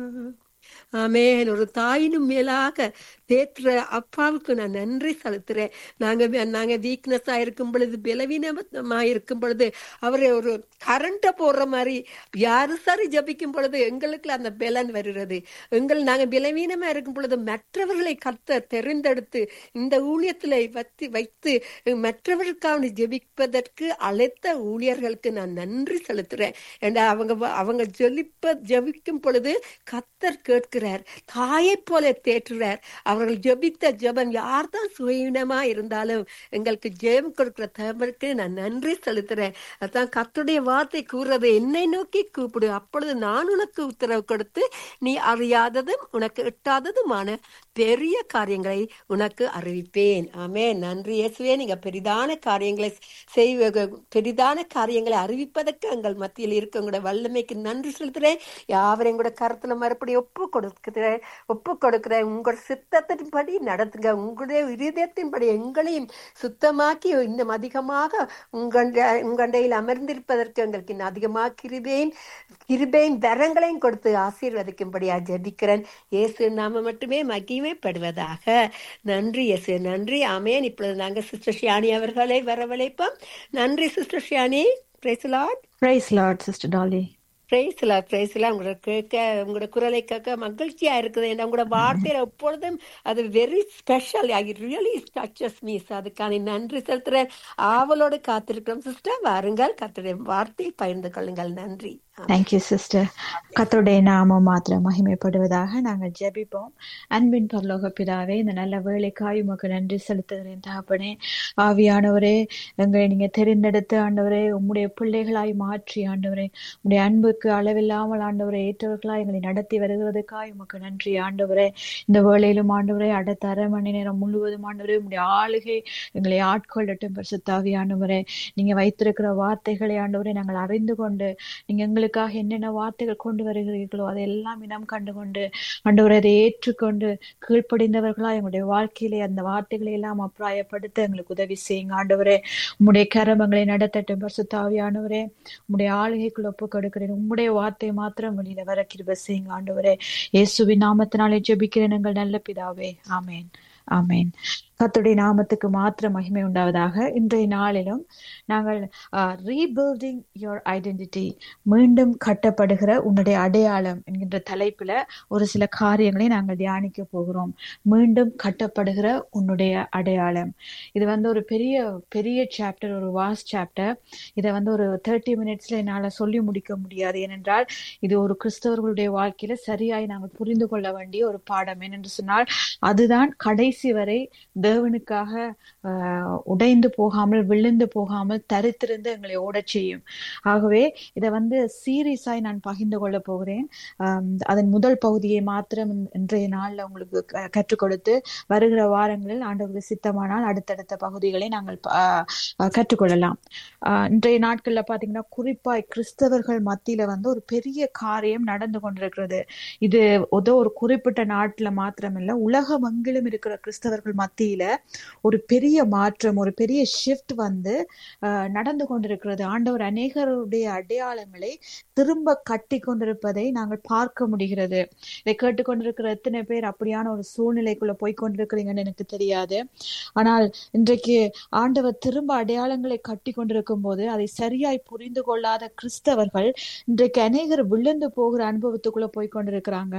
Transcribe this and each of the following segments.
ஆமென் ஒரு தாயினும் மேலாக தேற்றுற அப்பாவுக்கு நான் நன்றி செலுத்துறேன் நாங்க வே- நாங்க வீக்னஸா இருக்கும் பொழுது பலவீனமா இருக்கும் பொழுது அவரை ஒரு கரண்ட போடுற மாதிரி யாரு சரி ஜபிக்கும் பொழுது எங்களுக்கு அந்த பலன் வருகிறது எங்கள் நாங்க பலவீனமா இருக்கும் பொழுது மற்றவர்களை கத்த தெரிந்தெடுத்து இந்த ஊழியத்துல வைத்து வைத்து மற்றவர்களுக்காக ஜெபிப்பதற்கு அழைத்த ஊழியர்களுக்கு நான் நன்றி செலுத்துறேன் ஏண்டா அவங்க வ- அவங்க ஜெபிப்ப ஜெபிக்கும் பொழுது கத்தர் கேட்கிறார் தாயை போல தேற்றுறார் அவர்கள் ஜெபித்த ஜெபம் யார்தான் சுயநமா இருந்தாலும் எங்களுக்கு ஜெயம் கொடுக்கிற தேவனுக்கு நான் நன்றி செலுத்துறேன் அதான் கத்துடைய வார்த்தை கூறுறது என்னை நோக்கி கூப்பிடு அப்பொழுது நான் உனக்கு உத்தரவு கொடுத்து நீ அறியாததும் உனக்கு எட்டாததுமான பெரிய காரியங்களை உனக்கு அறிவிப்பேன் ஆமே நன்றி இயேசுவே நீங்க பெரிதான காரியங்களை செய்வ பெரிதான காரியங்களை அறிவிப்பதற்கு எங்கள் மத்தியில் இருக்க உங்களோட வல்லமைக்கு நன்றி செலுத்துறேன் யாவரையும் கூட கருத்துல மறுபடியும் ஒப்பு கொடுக்கிறேன் ஒப்பு கொடுக்கிறேன் உங்கள் சித்தத்தின்படி நடத்துங்க உங்களுடைய இருதயத்தின்படி எங்களையும் சுத்தமாக்கி இன்னும் அதிகமாக உங்கண்ட உங்கண்டையில் அமர்ந்திருப்பதற்கு எங்களுக்கு இன்னும் அதிகமாக கிருபேன் கிருபேன் வரங்களையும் கொடுத்து ஆசீர்வதிக்கும்படியா ஜெபிக்கிறேன் இயேசு நாம மட்டுமே மகிமைப்படுவதாக நன்றி இயேசு நன்றி ஆமேன் இப்பொழுது நாங்க சிஸ்டர் ஷியானி அவர்களை வரவழைப்போம் நன்றி sister Shiyani praise Lord Praise Lord, Sister Dolly. Praise Lord praise Lord உங்களோட கேட்க உங்களோட குரலை கேட்க மகிழ்ச்சியா இருக்குது ஏன்னா உங்களோட வார்த்தையில எப்பொழுதும் அது very special I really touches me அதுக்கான நன்றி செலுத்துறேன் ஆவலோடு காத்திருக்கிறோம் சிஸ்டர் வாருங்கள் கத்துடைய வார்த்தையை பகிர்ந்து கொள்ளுங்கள் நன்றி Thank you, sister. கர்த்தருடைய நாமம் மாத்திரம் மகிமைப்படுவதாக நாங்கள் ஜெபிப்போம் அன்பின் பரலோக பிதாவே இந்த நல்ல வேலைக்காய் உமக்கு நன்றி செலுத்துகிறேன் தகப்பனே ஆவியானவரே எங்களை நீங்க தெரிந்தெடுத்து ஆண்டவரே உம்முடைய பிள்ளைகளாய் மாற்றி ஆண்டவரே உம்முடைய அன்புக்கு அளவில்லாமல் ஆண்டவரை ஏற்றவர்களாய் எங்களை நடத்தி வருகிறதுக்காய் உமக்கு நன்றி ஆண்டவரே இந்த வேளையிலும் ஆண்டவரே அடுத்த அரை மணி நேரம் முழுவதும் ஆண்டவரே உம்முடைய ஆளுகை எங்களை ஆட்கொள்ளட்டும் பரிசுத்தாவியானவரே நீங்க வைத்திருக்கிற வார்த்தைகளை ஆண்டவரே நாங்கள் அறிந்து கொண்டு நீங்க எங்களுக்காக என்னென்ன வார்த்தைகள் கொண்டு வருகிறீர்களோ அதையெல்லாம் இனம் கண்டு கொண்டு ஆண்டவரை அதை ஏற்றுக்கொண்டு கீழ்ப்படிந்தவர்களா எங்களுடைய வாழ்க்கையிலே அந்த வார்த்தைகளை எல்லாம் அப்பிராயப்படுத்த எங்களுக்கு உதவி செய்யுங்க ஆண்டவரே உம்முடைய கரமங்களை நடத்தட்டும் பரிசுத்தாவியானவரே உம்முடைய ஆளுகைக்குள் ஒப்பு கொடுக்கிறேன் உம்முடைய வார்த்தை மாத்திரம் வெளியில வர கிருப செய்யுங்க ஆண்டவரே இயேசுவின் நாமத்தினாலே ஜெபிக்கிறேன் எங்கள் நல்ல பிதாவே ஆமென் ஆமென் கர்த்தருடைய நாமத்துக்கு மாத்திர மகிமை உண்டாவதாக இன்றைய நாளிலும் நாங்கள் ரீபில்டிங் யுவர் ஐடென்டிட்டி மீண்டும் கட்டப்படுகிற உன்னுடைய அடையாளம் என்கின்ற தலைப்புல ஒரு சில காரியங்களை நாங்கள் தியானிக்க போகிறோம் மீண்டும் கட்டப்படுகிற உன்னுடைய அடையாளம் இது வந்து ஒரு பெரிய பெரிய சாப்டர் ஒரு வாஸ்ட் சாப்டர் இதை வந்து ஒரு தேர்ட்டி மினிட்ஸ்ல என்னால சொல்லி முடிக்க முடியாது ஏனென்றால் இது ஒரு கிறிஸ்தவர்களுடைய வாழ்க்கையில சரியாய் நாங்கள் புரிந்து கொள்ள வேண்டிய ஒரு பாடம் ஏனென்று சொன்னால் அதுதான் கடைசி வரை தேவனுக்காக ஆஹ், உடைந்து போகாமல் விழுந்து போகாமல் தரித்திருந்து எங்களை ஓடச் செய்யும் ஆகவே இதை வந்து சீரியஸாய் நான் பகிர்ந்து கொள்ள போகிறேன் ஆம், அதன் முதல் பகுதியை மாத்திரம் இந்த- இன்றைய நாள்ல உங்களுக்கு க- கற்றுக் கொடுத்து வருகிற வாரங்களில் ஆண்டவருக்கு சித்தமானால் அடுத்தடுத்த பகுதிகளை நாங்கள் ப- ஆஹ், ஆஹ், கற்றுக்கொள்ளலாம் ஆஹ், இன்றைய நாட்கள்ல பாத்தீங்கன்னா குறிப்பாய் கிறிஸ்தவர்கள் மத்தியில வந்து ஒரு பெரிய காரியம் நடந்து கொண்டிருக்கிறது இது ஏதோ ஒரு குறிப்பிட்ட நாட்டுல மாத்திரமில்ல உலகமெங்கிலும் இருக்கிற கிறிஸ்தவர்கள் மத்தியில ஒரு பெரிய மாற்றம் ஒரு பெரிய ஷிஃப்ட் வந்து ஆஹ், நடந்து கொண்டிருக்கிறது ஆண்டவர் அநேகருடைய அடையாளங்களை திரும்ப கட்டி கொண்டிருப்பதை நாங்கள் பார்க்க முடிகிறது இதை கேட்டுக்கொண்டிருக்கிற எத்தனை பேர் அப்படியான ஒரு சூழ்நிலைக்குள்ள போய் கொண்டிருக்கிறீங்கன்னு எனக்கு தெரியாது ஆனால் இன்றைக்கு ஆண்டவர் திரும்ப அடையாளங்களை கட்டி கொண்டிருக்கும் போது அதை சரியாய் புரிந்து கொள்ளாத கிறிஸ்தவர்கள் இன்றைக்கு அநேகர் விழுந்து போகிற அனுபவத்துக்குள்ள போய் கொண்டிருக்கிறாங்க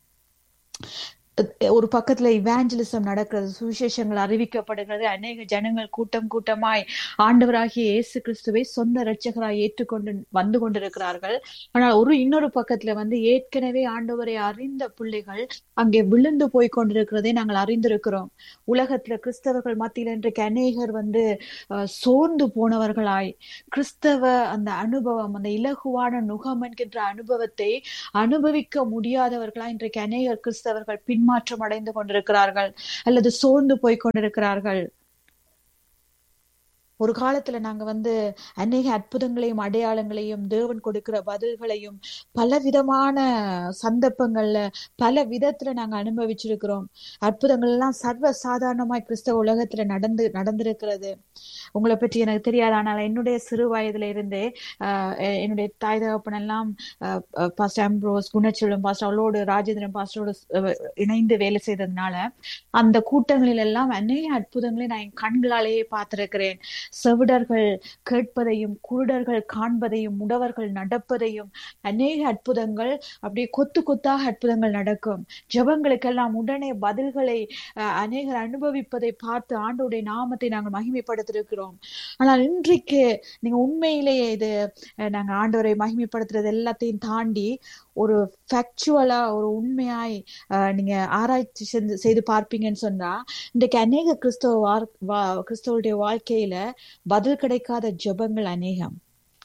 ஒரு பக்கத்துல இவாஞ்சலிசம் நடக்கிறது சுவிசேஷங்கள் அறிவிக்கப்படுகிறது அநேக ஜனங்கள் கூட்டம் கூட்டமாய் ஆண்டவராகிய இயேசு கிறிஸ்துவை சொந்த இரட்சகராய் ஏற்றுக்கொண்டு வந்து கொண்டிருக்கிறார்கள் ஆனால் ஒரு இன்னொரு பக்கத்துல வந்து ஏற்கனவே ஆண்டவரை அறிந்த பிள்ளைகள் அங்கே விழுந்து போய் கொண்டிருக்கிறதை நாங்கள் அறிந்திருக்கிறோம் உலகத்துல கிறிஸ்தவர்கள் மத்தியில் இன்றைக்கு அநேகர் வந்து அஹ், சோர்ந்து போனவர்களாய் கிறிஸ்தவ அந்த அனுபவம் அந்த இலகுவான நுகம் என்கின்ற அனுபவத்தை அனுபவிக்க முடியாதவர்களா இன்றைக்கு அநேகர் கிறிஸ்தவர்கள் பின்மாற்றம் அடைந்து கொண்டிருக்கிறார்கள் அல்லது சோர்ந்து போய் கொண்டிருக்கிறார்கள் ஒரு காலத்துல நாங்க வந்து அநேக அற்புதங்களையும் அடையாளங்களையும் தேவன் கொடுக்கிற பதில்களையும் பல விதமான சந்தர்ப்பங்கள்ல பல விதத்துல நாங்க அனுபவிச்சிருக்கிறோம் அற்புதங்கள் எல்லாம் சர்வ சாதாரணமாய் கிறிஸ்தவ உலகத்துல நடந்து நடந்திருக்கிறது உங்களை பற்றி எனக்கு தெரியாது ஆனால் என்னுடைய சிறு வயதுல இருந்தே ஆஹ் எ- என்னுடைய தாய் தகப்பன் எல்லாம் பாஸ்டர் அம்ப்ரோஸ் குணச்செல்வம் பாஸ்டர் அவளோடு ராஜேந்திரன் பாஸ்டரோடு அஹ், இணைந்து வேலை செய்ததுனால அந்த கூட்டங்களில் எல்லாம் அநேக அற்புதங்களை நான் என் கண்களாலேயே பார்த்திருக்கிறேன் செவிடர்கள் கேட்பதையும் குருடர்கள் காண்பதையும் முடவர்கள் நடப்பதையும் அநேக அற்புதங்கள் அப்படியே கொத்து கொத்தாக அற்புதங்கள் நடக்கும் ஜெபங்களுக்கெல்லாம் உடனே பதில்களை அஹ், அநேகர் அனுபவிப்பதை பார்த்து ஆண்டோடைய நாமத்தை நாங்கள் மகிமைப்படுத்திருக்கிறோம் ஆனால் இன்றைக்கு நீங்க உண்மையிலேயே இது அஹ், நாங்க ஆண்டவரை மகிமைப்படுத்துறது எல்லாத்தையும் தாண்டி ஒரு ஃபேக்சுவலா ஒரு உண்மையாய் அஹ், நீங்க ஆராய்ச்சி செஞ்சு- செய்து பார்ப்பீங்கன்னு சொன்னா இன்றைக்கு அநேக கிறிஸ்தவ வார்- வா- கிறிஸ்தவருடைய வாழ்க்கையில பதில் கிடைக்காத ஜெபங்கள் அநேகம்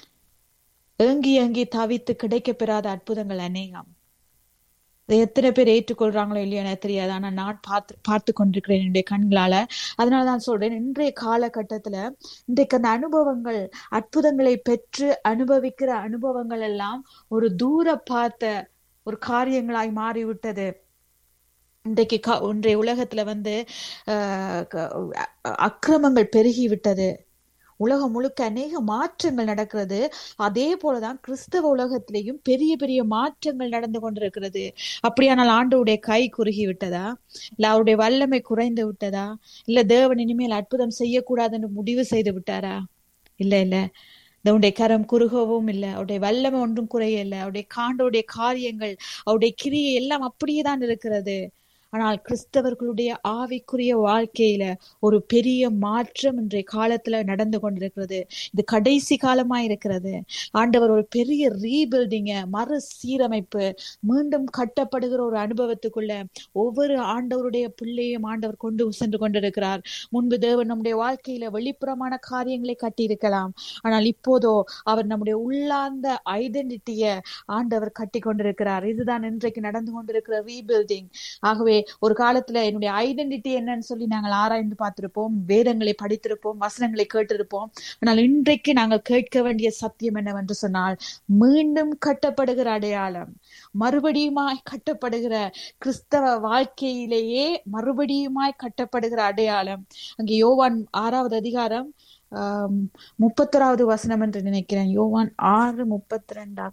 ஏங்கி ஏங்கி தவித்து கிடைக்கப் பெறாத அற்புதங்கள் அநேகம் இதை எத்தனை பேர் ஏற்றுக்கொள்றாங்களோ இல்லையோ எனக்கு தெரியாது ஆனா நான் பார்த்து பார்த்து கொண்டிருக்கிறேன் என்னுடைய கண்களால அதனால தான் சொல்றேன் இன்றைய காலகட்டத்துல இன்றைக்கு அந்த அனுபவங்கள் அற்புதங்களை பெற்று அனுபவிக்கிற அனுபவங்கள் எல்லாம் ஒரு தூர பார்த்த ஒரு காரியங்களாய் மாறிவிட்டது இன்றைக்கு கா- இன்றைய உலகத்துல வந்து ஆஹ் க- அ- அக்கிரமங்கள் பெருகி விட்டது உலகம் முழுக்க அநேக மாற்றங்கள் நடக்கிறது அதே போலதான் கிறிஸ்தவ உலகத்திலேயும் பெரிய பெரிய மாற்றங்கள் நடந்து கொண்டிருக்கிறது அப்படியானால் ஆண்டவருடைய கை குறுகி விட்டதா இல்ல அவருடைய வல்லமை குறைந்து விட்டதா இல்ல தேவன் இனிமேல் அற்புதம் செய்யக்கூடாதுன்னு முடிவு செய்து விட்டாரா இல்ல இல்ல அவருடைய கரம் குறுகவும் இல்லை அவருடைய வல்லமை ஒன்றும் குறைய இல்லை அவருடைய காண்டோடைய காரியங்கள் அவருடைய கிரியை எல்லாம் அப்படியே தான் இருக்கிறது ஆனால் கிறிஸ்தவர்களுடைய ஆவிக்குரிய வாழ்க்கையில ஒரு பெரிய மாற்றம் இன்றைய காலத்துல நடந்து கொண்டிருக்கிறது இது கடைசி காலமா இருக்கிறது ஆண்டவர் ஒரு பெரிய ரீபில்டிங்க மறு சீரமைப்பு மீண்டும் கட்டப்படுகிற ஒரு அனுபவத்துக்குள்ள ஒவ்வொரு ஆண்டவருடைய பிள்ளையும் ஆண்டவர் கொண்டு சென்று கொண்டிருக்கிறார் முன்பு தேவன் நம்முடைய வாழ்க்கையில வெளிப்புறமான காரியங்களை கட்டியிருக்கலாம் ஆனால் இப்போதோ அவர் நம்முடைய உள்ளார்ந்த ஐடென்டிட்டிய ஆண்டவர் கட்டி கொண்டிருக்கிறார் இதுதான் இன்றைக்கு நடந்து கொண்டிருக்கிற ரீபில்டிங் ஆகவே ஒரு காலத்துல என்னுடைய ஐடென்டிட்டி என்னன்னு சொல்லி நாங்கள் ஆராய்ந்து பார்த்திருப்போம் வேதங்களை படித்திருப்போம் வசனங்களை கேட்டிருப்போம் ஆனால் இன்றைக்கு நாங்கள் கேட்க வேண்டிய சத்தியம் என்னவென்று சொன்னால் மீண்டும் கட்டப்படுகிற அடையாளம் மறுபடியுமாய் கட்டப்படுகிற கிறிஸ்தவ வாழ்க்கையிலேயே மறுபடியுமாய் கட்டப்படுகிற அடையாளம் அங்கே யோவான் ஆறாவது அதிகாரம் ஆஹ் முப்பத்தொராவது வசனம் என்று நினைக்கிறேன் யோவான் ஆறு முப்பத்தி ரெண்டா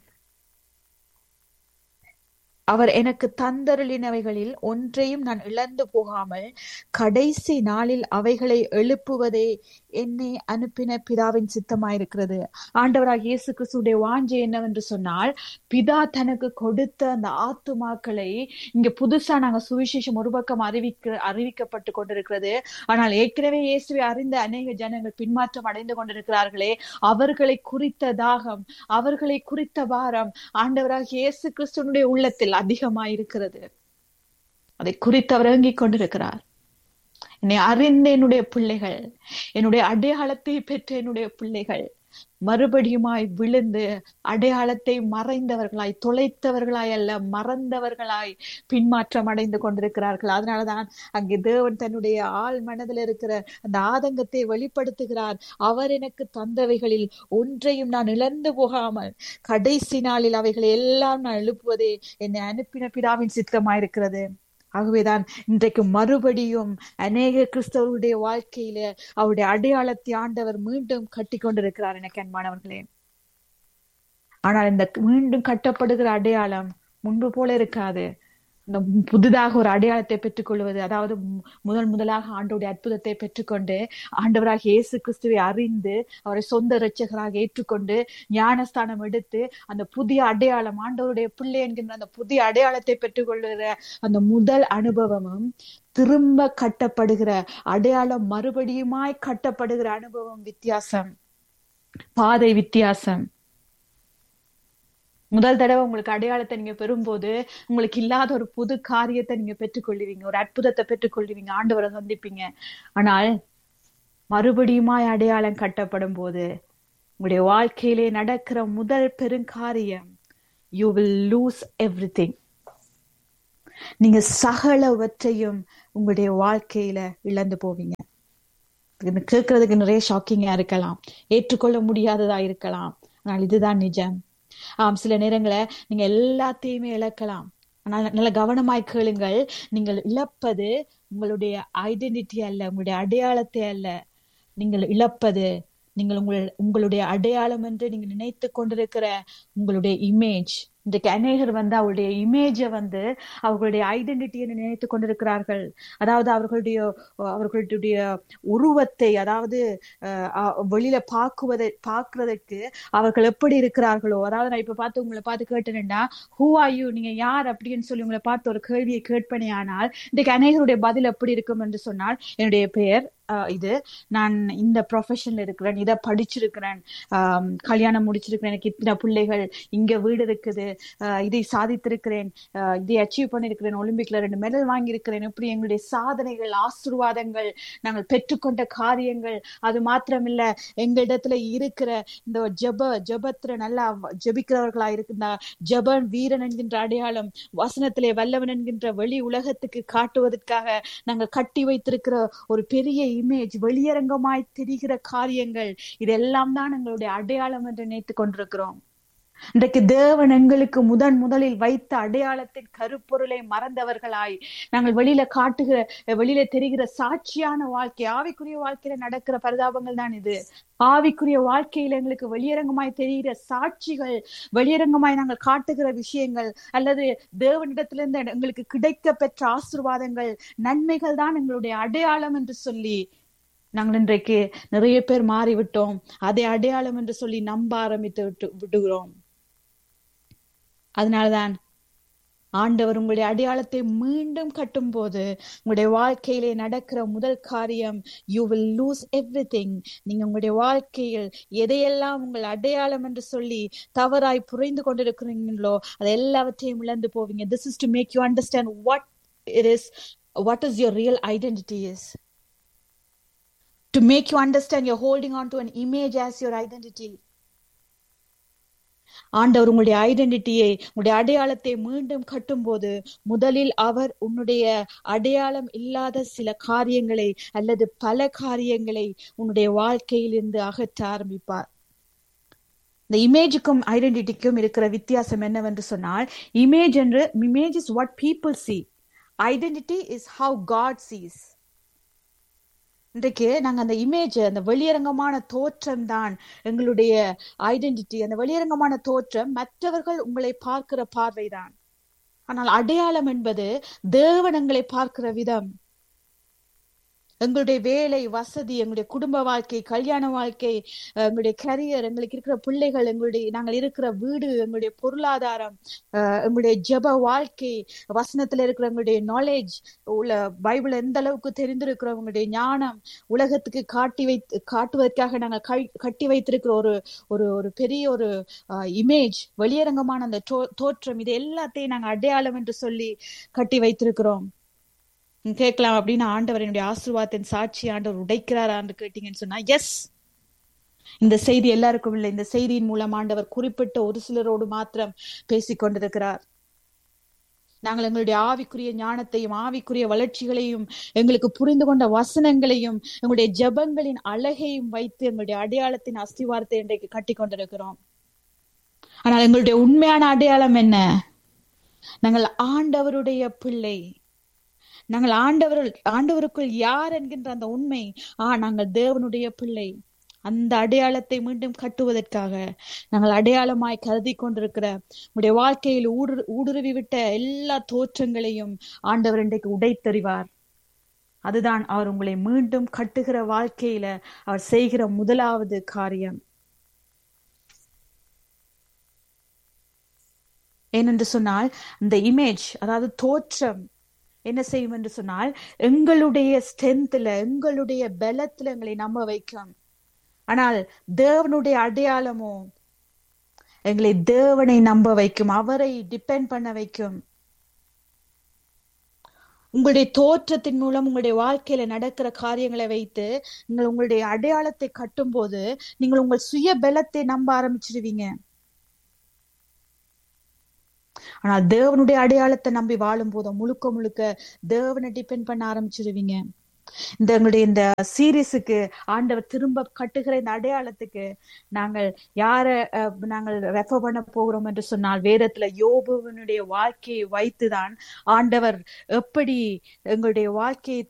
அவர் எனக்கு தந்தருளினவைகளில் ஒன்றையும் நான் இழந்து போகாமல் கடைசி நாளில் அவைகளை எழுப்புவதே என்னை அனுப்பின பிதாவின் சித்தமாயிருக்கிறது ஆண்டவராக இயேசு கிறிஸ்துடைய வாஞ்சை என்னவென்று சொன்னால் பிதா தனக்கு கொடுத்த அந்த ஆத்துமாக்களை இங்க புதுசா நாங்க சுவிசேஷம் ஒரு பக்கம் அறிவிக்க அறிவிக்கப்பட்டு கொண்டிருக்கிறது ஆனால் ஏற்கனவே இயேசுவை அறிந்த அநேக ஜனங்கள் பின்மாற்றம் அடைந்து கொண்டிருக்கிறார்களே அவர்களை குறித்த தாகம் அவர்களை குறித்த பாரம் ஆண்டவராக இயேசு கிறிஸ்துவனுடைய உள்ளத்தில் அதிகமாய் இருக்கிறது அதை குறித்து அவர் ஏங்கிக் கொண்டிருக்கிறார் என்னை அறிந்த என்னுடைய பிள்ளைகள் என்னுடைய அடையாளத்தை பெற்ற என்னுடைய பிள்ளைகள் மறுபடியுமாய் விழுந்து அடையாளத்தை மறைந்தவர்களாய் தொலைத்தவர்களாய் அல்ல மறந்தவர்களாய் பின்மாற்றம் அடைந்து கொண்டிருக்கிறார்கள் அதனாலதான் அங்கே தேவன் தன்னுடைய ஆள் மனதில் இருக்கிற அந்த ஆதங்கத்தை வெளிப்படுத்துகிறார் அவர் எனக்கு தந்தவைகளில் ஒன்றையும் நான் இழந்து போகாமல் கடைசி நாளில் அவைகளை எல்லாம் நான் எழுப்புவதே என்னை அனுப்பின பிதாவின் சித்தமாயிருக்கிறது ஆகவேதான் இன்றைக்கு மறுபடியும் அநேக கிறிஸ்தவருடைய வாழ்க்கையில அவருடைய அடையாளத்தை ஆண்டவர் மீண்டும் கட்டி கொண்டிருக்கிறார் எனக்கு அன்பானவர்களே ஆனால் இந்த மீண்டும் கட்டப்படுகிற அடையாளம் முன்பு போல இருக்காது இந்த புதிதாக ஒரு அடையாளத்தை பெற்றுக்கொள்வது அதாவது முதல் முதலாக ஆண்டோடைய அற்புதத்தை பெற்றுக்கொண்டு ஆண்டவராக இயேசு கிறிஸ்துவை அறிந்து அவரை சொந்த இரட்சகராக ஏற்றுக்கொண்டு ஞானஸ்தானம் எடுத்து அந்த புதிய அடையாளம் ஆண்டவருடைய பிள்ளை என்கின்ற அந்த புதிய அடையாளத்தை பெற்றுக்கொள்கிற அந்த முதல் அனுபவமும் திரும்ப கட்டப்படுகிற அடையாளம் மறுபடியுமாய் கட்டப்படுகிற அனுபவம் வித்தியாசம் பாதை வித்தியாசம் முதல் தடவை உங்களுக்கு அடையாளத்தை நீங்க பெறும்போது உங்களுக்கு இல்லாத ஒரு புது காரியத்தை நீங்க பெற்றுக்கொள்ளுவீங்க ஒரு அற்புதத்தை பெற்றுக்கொள்ளுவீங்க ஆண்டவரை சந்திப்பீங்க ஆனால் மறுபடியுமாய் அடையாளம் கட்டப்படும் போது உங்களுடைய வாழ்க்கையிலே நடக்கிற முதல் பெருங்காரியம் you will lose everything நீங்க சகலவற்றையும் உங்களுடைய வாழ்க்கையில இழந்து போவீங்க கேட்கறதுக்கு நிறைய ஷாக்கிங்கா இருக்கலாம் ஏற்றுக்கொள்ள முடியாததா இருக்கலாம் ஆனால் இதுதான் நிஜம் ஆம் சில நேரங்களை நீங்க எல்லாத்தையுமே இழக்கலாம் ஆனால் நல்ல கவனமாய் கேளுங்கள் நீங்கள் இழப்பது உங்களுடைய ஐடென்டிட்டி அல்ல உங்களுடைய அடையாளத்தை அல்ல நீங்கள் இழப்பது நீங்கள் உங்கள் உங்களுடைய அடையாளம் என்று நீங்கள் நினைத்து கொண்டிருக்கிற உங்களுடைய இமேஜ் இன்றைக்கு அநேகர் வந்து அவருடைய இமேஜை வந்து அவர்களுடைய ஐடென்டிட்டியை நினைத்து கொண்டிருக்கிறார்கள் அதாவது அவர்களுடைய அவர்களுடைய உருவத்தை அதாவது அஹ், அஹ், வெளியில பாக்குவதை பாக்குறதுக்கு அவர்கள் எப்படி இருக்கிறார்களோ அதாவது நான் இப்ப பார்த்து உங்களை பார்த்து கேட்டேன்னா ஹூ ஆர் யூ நீங்க யார் அப்படின்னு சொல்லி உங்களை பார்த்து ஒரு கேள்வியை கேட்பனே ஆனால் இன்றைக்கு அநேகருடைய பதில் எப்படி இருக்கும் என்று சொன்னால் என்னுடைய பெயர் அஹ், இது நான் இந்த ப்ரொஃபஷன்ல இருக்கிறேன் இதை படிச்சிருக்கிறேன் ஆம், கல்யாணம் முடிச்சிருக்கிறேன் எனக்கு இத்தனை பிள்ளைகள் இங்க வீடு இருக்குது அஹ், இதை சாதித்திருக்கிறேன் அஹ், இதை அச்சீவ் பண்ணிருக்கிறேன் ஒலிம்பிக்ல ரெண்டு மெடல் வாங்கியிருக்கிறேன் இப்படி எங்களுடைய சாதனைகள் ஆசீர்வாதங்கள் நாங்கள் பெற்றுக்கொண்ட காரியங்கள் அது மாத்திரமில்ல எங்களிடத்துல இருக்கிற இந்த ஜெப ஜெபத்துல நல்லா ஜெபிக்கிறவர்களா இருக்கின்ற ஜெபன் வீரன் என்கின்ற அடையாளம் வசனத்திலே வல்லவன் என்கின்ற வெளி உலகத்துக்கு காட்டுவதற்காக நாங்க கட்டி வைத்திருக்கிற ஒரு பெரிய இமேஜ் வெளியரங்கமாய் தெரிகிற காரியங்கள் இதெல்லாம் தான் எங்களுடைய அடையாளம் என்று நினைத்துக் கொண்டிருக்கிறோம் இன்றைக்கு தேவன் எங்களுக்கு முதன் முதலில் வைத்த அடையாளத்தின் கருப்பொருளை மறந்தவர்களாய் நாங்கள் வெளியில காட்டுகிற வெளியில தெரிகிற சாட்சியான வாழ்க்கை ஆவிக்குரிய வாழ்க்கையில நடக்கிற பரிதாபங்கள் தான் இது ஆவிக்குரிய வாழ்க்கையில எங்களுக்கு வெளியரங்கமாய் தெரிகிற சாட்சிகள் வெளியரங்கமாய் நாங்கள் காட்டுகிற விஷயங்கள் அல்லது தேவனிடத்திலிருந்து எங்களுக்கு கிடைக்க பெற்ற ஆசீர்வாதங்கள் நன்மைகள் தான் எங்களுடைய அடையாளம் என்று சொல்லி நாங்கள் இன்றைக்கு நிறைய பேர் மாறிவிட்டோம் அதை அடையாளம் என்று சொல்லி நம்ப ஆரம்பித்து விட்டு விடுகிறோம் அதனாலதான் ஆண்டவர் உங்களுடைய அடையாளத்தை மீண்டும் கட்டும் போது உங்களுடைய வாழ்க்கையிலே நடக்கிற முதல் காரியம் you will lose everything நீங்க உங்களுடைய வாழ்க்கையில் எதையெல்லாம் உங்கள் அடையாளம் என்று சொல்லி தவறாய் புரிந்து கொண்டிருக்கிறீங்களோ அது எல்லாவற்றையும் இழந்து போவீங்க this is to make you understand what it is what is your real identity is to make you understand you're holding on to an image as your identity ஆண்டவர் உங்களுடைய ஐடென்டிட்டியை உங்களுடைய அடையாளத்தை மீண்டும் கட்டும்போது முதலில் அவர் உன்னுடைய அடையாளம் இல்லாத சில காரியங்களை அல்லது பல காரியங்களை உன்னுடைய வாழ்க்கையிலிருந்து அகற்ற ஆரம்பிப்பார் இந்த இமேஜுக்கும் ஐடென்டிட்டிக்கும் இருக்கிற வித்தியாசம் என்னவென்று சொன்னால் இமேஜ் என்று image is what people see identity is how God sees இன்றைக்கு நாங்க அந்த இமேஜ் அந்த வெளியரங்கமான தோற்றம் தான் எங்களுடைய ஐடென்டிட்டி அந்த வெளியரங்கமான தோற்றம் மற்றவர்கள் உங்களை பார்க்கிற பார்வைதான் ஆனால் அடையாளம் என்பது தேவன் எங்களை பார்க்கிற விதம் எங்களுடைய வேலை வசதி எங்களுடைய குடும்ப வாழ்க்கை கல்யாண வாழ்க்கை எங்களுடைய கரியர் எங்களுக்கு இருக்கிற பிள்ளைகள் எங்களுடைய நாங்கள் இருக்கிற வீடு எங்களுடைய பொருளாதாரம் எங்களுடைய ஜெப வாழ்க்கை வசனத்துல இருக்கிற எங்களுடைய நாலேஜ் உள்ள பைபிள் எந்த அளவுக்கு தெரிந்திருக்கிறவங்களுடைய ஞானம் உலகத்துக்கு காட்டி வைத்து காட்டுவதற்காக நாங்கள் கட்டி வைத்திருக்கிற ஒரு ஒரு ஒரு பெரிய ஒரு இமேஜ் வெளியரங்கமான அந்த தோற்றம் இது எல்லாத்தையும் நாங்கள் அடையாளம் என்று சொல்லி கட்டி வைத்திருக்கிறோம் கேட்கலாம் அப்படின்னு ஆண்டவர் என்னுடைய ஆசீர்வாதத்தின் சாட்சி ஆண்டவர் உடைக்கிறாரான்னு கேட்டீங்கன்னு சொன்னா எஸ் இந்த செய்தி எல்லாருக்கும் இல்லை இந்த செய்தியின் மூலம் ஆண்டவர் குறிப்பிட்ட ஒரு சிலரோடு மாத்திரம் பேசிக் கொண்டிருக்கிறார் நாங்கள் எங்களுடைய ஆவிக்குரிய ஞானத்தையும் ஆவிக்குரிய வளர்ச்சிகளையும் எங்களுக்கு புரிந்து கொண்ட வசனங்களையும் எங்களுடைய ஜபங்களின் அழகையும் வைத்து எங்களுடைய அடையாளத்தின் அஸ்திவாரத்தை இன்றைக்கு கட்டி கொண்டிருக்கிறோம் ஆனால் எங்களுடைய உண்மையான அடையாளம் என்ன நாங்கள் ஆண்டவருடைய பிள்ளை நாங்கள் ஆண்டவர் ஆண்டவருக்குள் யார் என்கின்ற அந்த உண்மை ஆ நாங்கள் தேவனுடைய பிள்ளை அந்த அடையாளத்தை மீண்டும் கட்டுவதற்காக நாங்கள் அடையாளமாய் கருதி கொண்டிருக்கிற உடைய வாழ்க்கையில் ஊடு ஊடுருவி விட்ட எல்லா தோற்றங்களையும் ஆண்டவர் இன்றைக்கு உடைத்தறிவார் அதுதான் அவர் உங்களை மீண்டும் கட்டுகிற வாழ்க்கையில அவர் செய்கிற முதலாவது காரியம் ஏனென்று சொன்னால் இந்த இமேஜ் அதாவது தோற்றம் என்ன செய்யும் என்று சொன்னால் எங்களுடைய ஸ்ட்ரென்த்ல எங்களுடைய பலத்துல எங்களை நம்ப வைக்கும் ஆனால் தேவனுடைய அடையாளமோ எங்களை தேவனை நம்ப வைக்கும் அவரை டிபெண்ட் பண்ண வைக்கும் உங்களுடைய தோற்றத்தின் மூலம் உங்களுடைய வாழ்க்கையில நடக்கிற காரியங்களை வைத்து நீங்கள் உங்களுடைய அடையாளத்தை கட்டும் போது நீங்கள் உங்கள் சுய பலத்தை நம்ப ஆரம்பிச்சிருவீங்க ஆனால் தேவனுடைய அடையாளத்தை நம்பி வாழும் போதும் முழுக்க முழுக்க தேவனை டிபெண்ட் பண்ண ஆரம்பிச்சிருவீங்க இந்த எங்களுடைய இந்த சீரீஸுக்கு ஆண்டவர் திரும்ப கட்டுகிற இந்த அடையாளத்துக்கு நாங்கள் யார நாங்கள் ரெஃபர் பண்ண போகிறோம் என்று சொன்னால் வேதத்துல யோபுவனுடைய வாழ்க்கையை வைத்துதான் ஆண்டவர் எப்படி எங்களுடைய வாழ்க்கையை